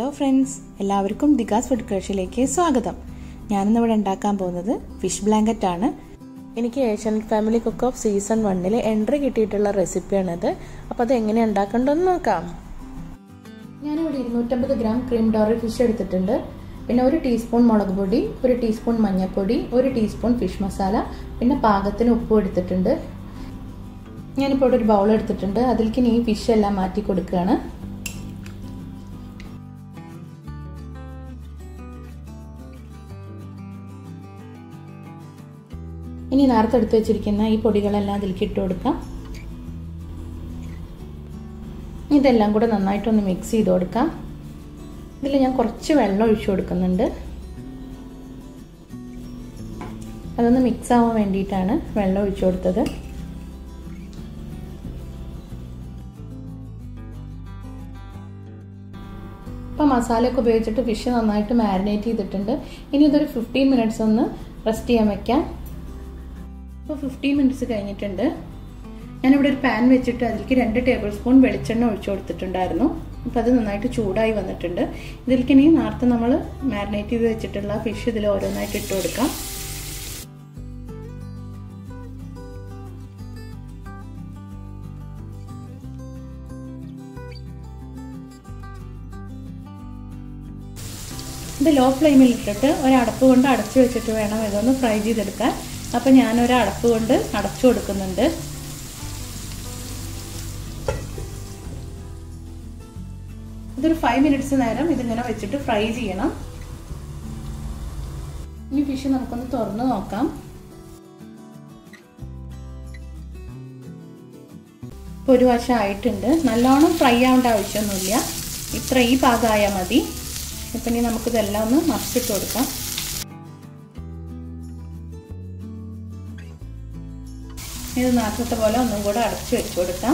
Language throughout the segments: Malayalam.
ഹലോ ഫ്രണ്ട്സ് എല്ലാവർക്കും ദിഗാസ് ഫുഡ് ക്രഷിലേക്ക് സ്വാഗതം ഞാനിന്നിവിടെ ഉണ്ടാക്കാൻ പോകുന്നത് ഫിഷ് ബ്ലാങ്കറ്റ് ആണ് എനിക്ക് Asian family cook of season വണ്ണിൽ എൻട്രി കിട്ടിയിട്ടുള്ള റെസിപ്പിയാണിത് അപ്പോൾ അത് എങ്ങനെ ഉണ്ടാക്കേണ്ടതെന്ന് നോക്കാം ഞാനിവിടെ ഇരുന്നൂറ്റമ്പത് ഗ്രാം ക്രീം ഡോറി ഫിഷ് എടുത്തിട്ടുണ്ട് പിന്നെ ഒരു ടീസ്പൂൺ മുളക് പൊടി ഒരു ടീസ്പൂൺ മഞ്ഞൾപ്പൊടി ഒരു ടീസ്പൂൺ ഫിഷ് മസാല പിന്നെ പാകത്തിന് ഉപ്പും എടുത്തിട്ടുണ്ട് ഞാനിപ്പോൾ ഇവിടെ ഒരു ബൗൾ എടുത്തിട്ടുണ്ട് അതിലേക്ക് ഈ ഫിഷ് എല്ലാം മാറ്റി കൊടുക്കുകയാണ് ഇനി നേരത്തെ എടുത്ത് വെച്ചിരിക്കുന്ന ഈ പൊടികളെല്ലാം അതിലേക്ക് ഇട്ട് കൊടുക്കാം ഇതെല്ലാം കൂടെ നന്നായിട്ടൊന്ന് മിക്സ് ചെയ്ത് കൊടുക്കാം ഇതിൽ ഞാൻ കുറച്ച് വെള്ളം ഒഴിച്ചു കൊടുക്കുന്നുണ്ട് അതൊന്ന് മിക്സ് ആവാൻ വേണ്ടിയിട്ടാണ് വെള്ളം ഒഴിച്ചു കൊടുത്തത് ഇപ്പം മസാലയൊക്കെ ഉപയോഗിച്ചിട്ട് ഫിഷ് നന്നായിട്ട് മാരിനേറ്റ് ചെയ്തിട്ടുണ്ട് ഇനി ഇതൊരു ഫിഫ്റ്റീൻ മിനിറ്റ്സ് ഒന്ന് റെസ്റ്റ് ചെയ്യാൻ വെക്കാം ഇപ്പോൾ ഫിഫ്റ്റീൻ മിനിറ്റ്സ് കഴിഞ്ഞിട്ടുണ്ട് ഞാനിവിടെ ഒരു പാൻ വെച്ചിട്ട് അതിലേക്ക് രണ്ട് ടേബിൾ സ്പൂൺ വെളിച്ചെണ്ണ ഒഴിച്ചു കൊടുത്തിട്ടുണ്ടായിരുന്നു അപ്പോൾ അത് നന്നായിട്ട് ചൂടായി വന്നിട്ടുണ്ട് ഇതിലേക്ക് ഇനി നേരത്തെ നമ്മൾ മാരിനേറ്റ് ചെയ്ത് വെച്ചിട്ടുള്ള ഫിഷ് ഇതിൽ ഓരോന്നായിട്ട് ഇട്ട് കൊടുക്കാം ഇത് ലോ ഫ്ലെയിമിൽ ഇട്ടിട്ട് ഒരടപ്പ് കൊണ്ട് അടച്ചു വെച്ചിട്ട് വേണം ഇതൊന്ന് ഫ്രൈ ചെയ്തെടുക്കാൻ അപ്പം ഞാനൊരു അടപ്പ് കൊണ്ട് അടച്ചു കൊടുക്കുന്നുണ്ട് ഇതൊരു ഫൈവ് മിനിറ്റ്സ് നേരം ഇതിങ്ങനെ വെച്ചിട്ട് ഫ്രൈ ചെയ്യണം ഇനി ഫിഷ് നമുക്കൊന്ന് തുറന്ന് നോക്കാം ഇപ്പോൾ ഒരു വശം ആയിട്ടുണ്ട് നല്ലോണം ഫ്രൈ ആവേണ്ട ആവശ്യമൊന്നുമില്ല ഇത്ര ഈ പാകമായാൽ മതി ഇപ്പം ഇനി നമുക്കിതെല്ലാം ഒന്ന് മറിച്ചിട്ട് കൊടുക്കാം ഇത് നേരത്തെ പോലെ ഒന്നും കൂടെ അടച്ചു വെച്ച് കൊടുക്കാം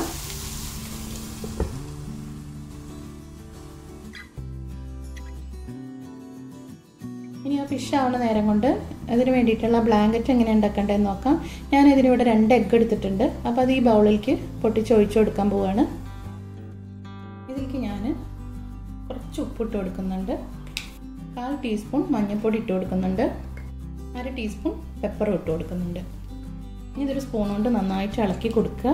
ഇനി ആ ഫിഷ് ആവുന്ന നേരം കൊണ്ട് അതിന് വേണ്ടിയിട്ടുള്ള ബ്ലാങ്കറ്റ് എങ്ങനെ ഉണ്ടാക്കേണ്ടതെന്ന് നോക്കാം ഞാൻ ഇതിനിവിടെ രണ്ട് എഗ്ഗ് എടുത്തിട്ടുണ്ട് അപ്പോൾ അത് ഈ ബൗളിലേക്ക് പൊട്ടിച്ച് ഒഴിച്ചു കൊടുക്കാൻ പോവാണ് ഇതിലേക്ക് ഞാൻ കുറച്ച് ഉപ്പിട്ട് കൊടുക്കുന്നുണ്ട് കാൽ ടീസ്പൂൺ മഞ്ഞൾപ്പൊടി ഇട്ട് കൊടുക്കുന്നുണ്ട് അര ടീസ്പൂൺ പെപ്പറും ഇട്ട് കൊടുക്കുന്നുണ്ട് ഇനി ഇതൊരു സ്പൂൺ കൊണ്ട് നന്നായിട്ട് ഇളക്കി കൊടുക്കുക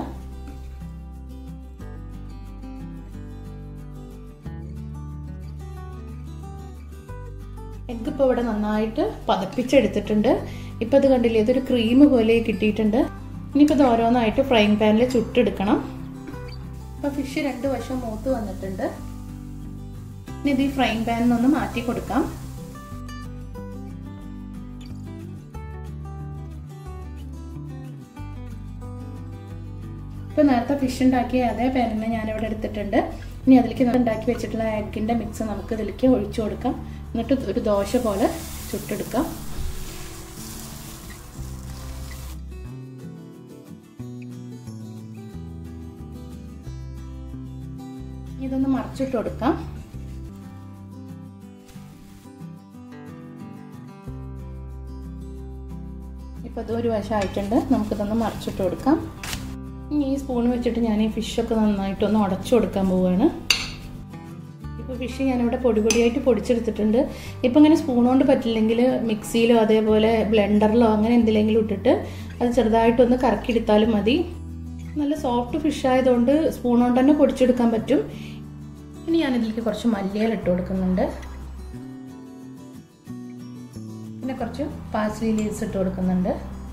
എഗ്ഗ് ഇപ്പോൾ ഇവിടെ നന്നായിട്ട് പതപ്പിച്ചെടുത്തിട്ടുണ്ട് ഇപ്പം ഇത് കണ്ടില്ലേ ഇതൊരു ക്രീം പോലെ കിട്ടിയിട്ടുണ്ട് ഇനിയിപ്പോൾ ഇത് ഓരോന്നായിട്ട് ഫ്രൈങ് പാനിൽ ചുട്ടെടുക്കണം അപ്പോൾ ഫിഷ് രണ്ട് വശം മൂത്ത് വന്നിട്ടുണ്ട് ഇനി ഇത് ഈ ഫ്രൈങ് പാനിൽ നിന്ന് മാറ്റി കൊടുക്കാം ഇപ്പൊ നേരത്തെ ഫിഷ് ഉണ്ടാക്കിയ അതേ പാനിനെ ഞാനിവിടെ എടുത്തിട്ടുണ്ട് ഇനി അതിലേക്ക് ഉണ്ടാക്കി വെച്ചിട്ടുള്ള എഗ്ഗിന്റെ മിക്സ് നമുക്ക് ഇതിലേക്ക് ഒഴിച്ചു കൊടുക്കാം എന്നിട്ട് ഒരു ദോശ പോലെ ചുട്ടെടുക്കാം ഇതൊന്ന് മറിച്ചിട്ട് കൊടുക്കാം ഇപ്പോൾ ഇത് ഒരു വശം ആയിട്ടുണ്ട് നമുക്കിതൊന്ന് മറിച്ചിട്ട് കൊടുക്കാം ഇനി ഈ സ്പൂൺ വെച്ചിട്ട് ഞാൻ ഈ ഫിഷൊക്കെ നന്നായിട്ടൊന്ന് ഉടച്ചു കൊടുക്കാൻ പോവുകയാണ് ഇപ്പോൾ ഫിഷ് ഞാനിവിടെ പൊടി പൊടിയായിട്ട് പൊടിച്ചെടുത്തിട്ടുണ്ട് ഇപ്പോൾ ഇങ്ങനെ സ്പൂൺ കൊണ്ട് പറ്റില്ലെങ്കിൽ മിക്സിയിലോ അതേപോലെ ബ്ലെൻഡറിലോ അങ്ങനെ എന്തിലെങ്കിലും ഇട്ടിട്ട് അത് ചെറുതായിട്ടൊന്ന് കറക്കിയെടുത്താലും മതി നല്ല സോഫ്റ്റ് ഫിഷ് ആയതുകൊണ്ട് സ്പൂൺ കൊണ്ട് തന്നെ പൊടിച്ചെടുക്കാൻ പറ്റും ഇനി ഞാനിതിലേക്ക് കുറച്ച് മല്ലിയില ഇട്ട് കൊടുക്കുന്നുണ്ട് പിന്നെ കുറച്ച് പാസ്ലി ലീവ്സ് ഇട്ട് കൊടുക്കുന്നുണ്ട്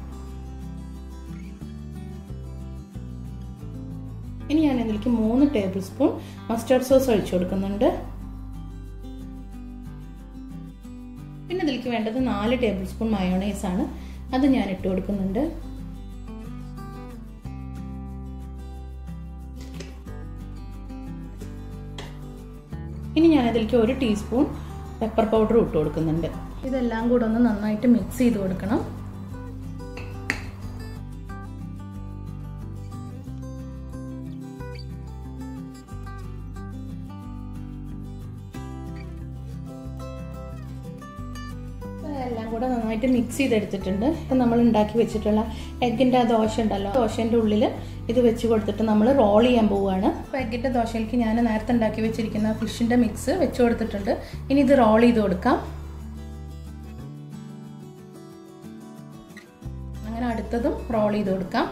ഇനി ഞാൻ ഇതിലേക്ക് മൂന്ന് ടേബിൾ സ്പൂൺ മസ്റ്റർഡ് സോസ് ഒഴിച്ചു കൊടുക്കുന്നുണ്ട് പിന്നെ ഇതിലേക്ക് വേണ്ടത് നാല് ടേബിൾ സ്പൂൺ മയോണൈസ് ആണ് അത് ഞാൻ ഇട്ട് കൊടുക്കുന്നുണ്ട് ഇനി ഞാൻ ഇതിലേക്ക് ഒരു ടീസ്പൂൺ പെപ്പർ പൗഡർ ഇട്ട് കൊടുക്കുന്നുണ്ട് ഇതെല്ലാം കൂടെ ഒന്ന് നന്നായിട്ട് മിക്സ് ചെയ്ത് കൊടുക്കണം എല്ലാം കൂടെ നന്നായിട്ട് നന്നായിട്ട് മിക്സ് ചെയ്തെടുത്തിട്ടുണ്ട് ഇപ്പം നമ്മൾ ഉണ്ടാക്കി വെച്ചിട്ടുള്ള എഗ്ഗിൻ്റെ ആ ദോശ ഉണ്ടല്ലോ ദോശൻ്റെ ഉള്ളിൽ ഇത് വെച്ച് കൊടുത്തിട്ട് നമ്മൾ റോൾ ചെയ്യാൻ പോവുകയാണ് അപ്പോൾ എഗ്ഗിൻ്റെ ദോശയിലേക്ക് ഞാൻ നേരത്തെ ഉണ്ടാക്കി വെച്ചിരിക്കുന്ന ഫിഷിൻ്റെ മിക്സ് വെച്ച് കൊടുത്തിട്ടുണ്ട് ഇനി ഇത് റോൾ ചെയ്ത് കൊടുക്കാം അങ്ങനെ അടുത്തതും റോൾ ചെയ്ത് കൊടുക്കാം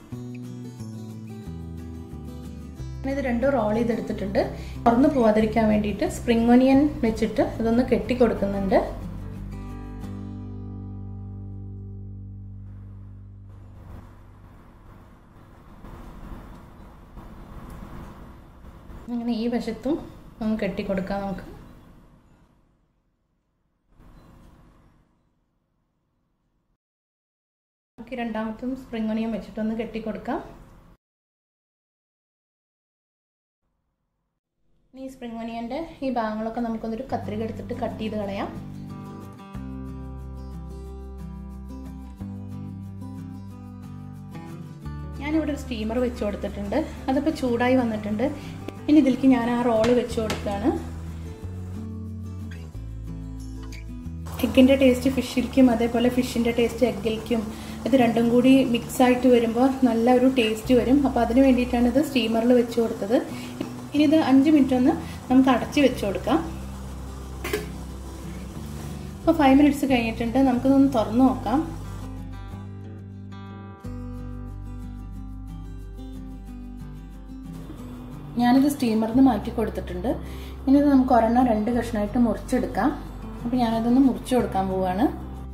ഇത് രണ്ടും റോൾ ചെയ്തെടുത്തിട്ടുണ്ട് തുറന്നു പോവാതിരിക്കാൻ വേണ്ടിയിട്ട് സ്പ്രിംഗ് ഒനിയൻ വെച്ചിട്ട് ഇതൊന്ന് കെട്ടി കൊടുക്കുന്നുണ്ട് അങ്ങനെ ഈ വശത്തും ഒന്ന് കെട്ടിക്കൊടുക്കാം നമുക്ക് നമുക്ക് രണ്ടാമത്തും സ്പ്രിംഗ് ഒനിയൻ വെച്ചിട്ടൊന്ന് കെട്ടിക്കൊടുക്കാം ഈ സ്പ്രിംഗ് ഒനിയൻ്റെ ഈ ഭാഗങ്ങളൊക്കെ നമുക്കൊന്നൊരു കത്രിക എടുത്തിട്ട് കട്ട് ചെയ്ത് കളയാം ഞാനിവിടെ ഒരു സ്റ്റീമർ വെച്ച് കൊടുത്തിട്ടുണ്ട് അതിപ്പോൾ ചൂടായി വന്നിട്ടുണ്ട് ഇനി ഇതിലേക്ക് ഞാൻ ആ റോള് വെച്ച് കൊടുക്കുകയാണ് എഗ്ഗിൻ്റെ ടേസ്റ്റ് ഫിഷിലേക്കും അതേപോലെ ഫിഷിൻ്റെ ടേസ്റ്റ് എഗ്ഗിലേക്കും ഇത് രണ്ടും കൂടി മിക്സ് ആയിട്ട് വരുമ്പോൾ നല്ല ഒരു ടേസ്റ്റ് വരും അപ്പോൾ അതിന് വേണ്ടിയിട്ടാണ് ഇത് സ്റ്റീമറിൽ വെച്ച് കൊടുത്തത് ഇനി ഇത് അഞ്ച് മിനിറ്റ് ഒന്ന് നമുക്ക് അടച്ച് വെച്ച് കൊടുക്കാം ഇപ്പോൾ ഫൈവ് മിനിറ്റ്സ് കഴിഞ്ഞിട്ടുണ്ട് നമുക്കിതൊന്ന് തുറന്നു നോക്കാം ഞാനിത് സ്റ്റീമറിൽ നിന്ന് മാറ്റി കൊടുത്തിട്ടുണ്ട് ഇനി ഇത് നമുക്ക് ഒരെണ്ണം രണ്ട് കഷ്ണമായിട്ട് മുറിച്ചെടുക്കാം അപ്പോൾ ഞാനതൊന്ന് മുറിച്ചു കൊടുക്കാൻ പോവുകയാണ്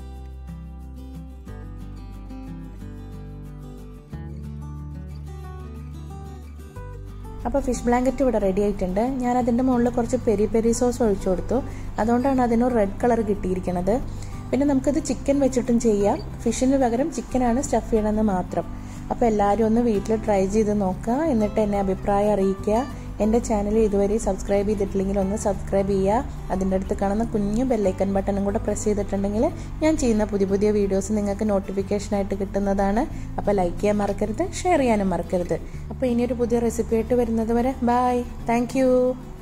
അപ്പോൾ ഫിഷ് ബ്ലാങ്കറ്റ് ഇവിടെ റെഡി ആയിട്ടുണ്ട് ഞാൻ അതിൻ്റെ മുകളിൽ കുറച്ച് പെരി പെരി സോസ് ഒഴിച്ചു കൊടുത്തു അതുകൊണ്ടാണ് അതിനൊരു റെഡ് കളർ കിട്ടിയിരിക്കുന്നത് പിന്നെ നമുക്കത് ചിക്കൻ വെച്ചിട്ടും ചെയ്യാം ഫിഷിന് പകരം ചിക്കനാണ് സ്റ്റഫ് ചെയ്യണമെന്ന് മാത്രം അപ്പോൾ എല്ലാവരും ഒന്ന് വീട്ടിൽ ട്രൈ ചെയ്ത് നോക്കുക എന്നിട്ട് എന്നെ അഭിപ്രായം അറിയിക്കുക എൻ്റെ ചാനൽ ഇതുവരെ സബ്സ്ക്രൈബ് ചെയ്തിട്ടില്ലെങ്കിൽ ഒന്ന് സബ്സ്ക്രൈബ് ചെയ്യുക അതിൻ്റെ അടുത്ത് കാണുന്ന കുഞ്ഞു ബെല്ലൈക്കൻ ബട്ടണും കൂടെ പ്രസ് ചെയ്തിട്ടുണ്ടെങ്കിൽ ഞാൻ ചെയ്യുന്ന പുതിയ പുതിയ വീഡിയോസ് നിങ്ങൾക്ക് നോട്ടിഫിക്കേഷനായിട്ട് കിട്ടുന്നതാണ് അപ്പോൾ ലൈക്ക് ചെയ്യാൻ മറക്കരുത് ഷെയർ ചെയ്യാനും മറക്കരുത് അപ്പോൾ ഇനിയൊരു പുതിയ റെസിപ്പി ആയിട്ട് വരുന്നത് വരെ ബായ് താങ്ക്